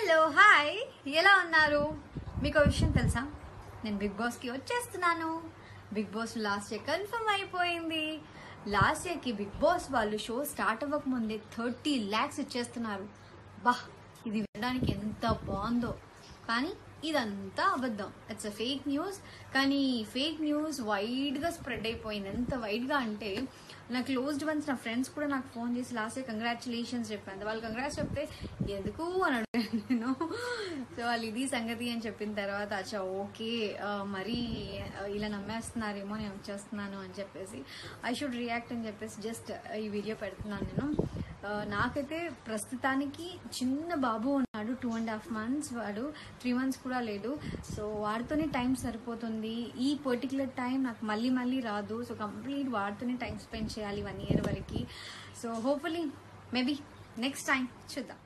hello hi ఎలా ఉన్నారు మీకు ఒక విషయం తెలుసా నేను బిగ్ బాస్ కి వచ్చేస్తున్నాను Bigg Boss last year confirm అయిపోయింది లాస్ట్ ఇయర్ కి బిగ్ బాస్ వాళ్ళు షో స్టార్ట్ అవ్వక ముందే థర్టీ ల్యాక్స్ ఇచ్చేస్తున్నారు బా ఇది వినడానికి ఎంత బాగుందో కానీ ఇదంతా అబద్ధం ఇట్స్ అ ఫేక్ న్యూస్ కానీ ఫేక్ న్యూస్ వైడ్ గా స్ప్రెడ్ అయిపోయింది ఎంత వైడ్ గా అంటే నా క్లోజ్డ్ వన్స్ నా ఫ్రెండ్స్ కూడా నాకు ఫోన్ చేసి లాస్ట్ ఇయర్ కంగ్రాచులేషన్స్ చెప్పాను వాళ్ళు కంగ్రాట్స్ చెప్తే ఎందుకు అని అడిగాను నేను సో వాళ్ళు ఇది సంగతి అని చెప్పిన తర్వాత అచ్చా ఓకే మరి ఇలా నమ్మేస్తున్నారేమో నేను వచ్చేస్తున్నాను అని చెప్పేసి ఐ షుడ్ రియాక్ట్ అని చెప్పేసి జస్ట్ ఈ వీడియో పెడుతున్నాను నేను ఆ, నాకైతే ప్రస్తుతానికి చిన్న బాబు ఉన్నాడు టూ అండ్ హాఫ్ మంత్స్ వాడు త్రీ మంత్స్ కూడా లేడు సో వాడితోనే టైం సరిపోతుంది ఈ పర్టికులర్ టైం నాకు మళ్ళీ మళ్ళీ రాదు సో కంప్లీట్ వాడితోనే టైం స్పెండ్ చేయాలి వన్ ఇయర్ వరకు so hopefully maybe next time చూద్దాం